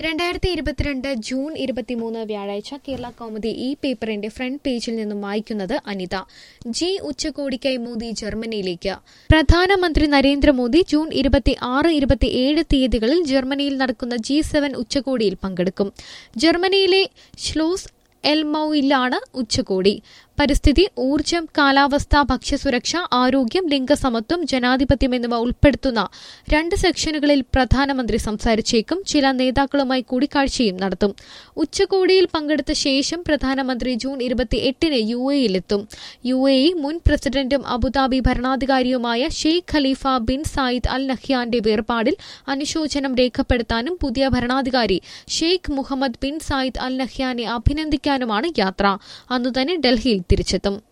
രണ്ടായിരത്തി ഇരുപത്തിരണ്ട് ജൂൺ ഇരുപത്തിമൂന്ന് വ്യാഴാഴ്ച കേരള കൗമുദി ഈ പേപ്പറിന്റെ ഫ്രണ്ട് പേജിൽ നിന്നും വായിക്കുന്നത് അനിത ജി ഉച്ചകോടിക്കായി മോദി ജർമ്മനിയിലേക്ക് പ്രധാനമന്ത്രി നരേന്ദ്രമോദി ജൂൺ ഇരുപത്തി ആറ് ഇരുപത്തിയേഴ് തീയതികളിൽ ജർമ്മനിയിൽ നടക്കുന്ന ജി സെവൻ ഉച്ചകോടിയിൽ പങ്കെടുക്കും ജർമ്മനിയിലെ ഷ്ലോസ് എൽമൌയിലാണ് ഉച്ചകോടി പരിസ്ഥിതി ഊർജം കാലാവസ്ഥ ഭക്ഷ്യസുരക്ഷ ആരോഗ്യം ലിംഗസമത്വം ജനാധിപത്യം എന്നിവ ഉൾപ്പെടുത്തുന്ന രണ്ട് സെക്ഷനുകളിൽ പ്രധാനമന്ത്രി സംസാരിച്ചേക്കും ചില നേതാക്കളുമായി കൂടിക്കാഴ്ചയും നടത്തും ഉച്ചകോടിയിൽ പങ്കെടുത്ത ശേഷം പ്രധാനമന്ത്രി ജൂൺ ഇരുപത്തിയെട്ടിന് യു എയിലെത്തും യു എ ഇ മുൻ പ്രസിഡന്റും അബുദാബി ഭരണാധികാരിയുമായ Sheikh Khalifa bin Zayed Al നഹ്യാന്റെ വേർപാടിൽ അനുശോചനം രേഖപ്പെടുത്താനും പുതിയ ഭരണാധികാരി Sheikh Mohammed bin Zayed Al നഹ്യാനെ അഭിനന്ദിക്കാനുമാണ് യാത്ര അന്നുതന്നെ ഡൽഹിയിൽ തിരിച്ചെത്തും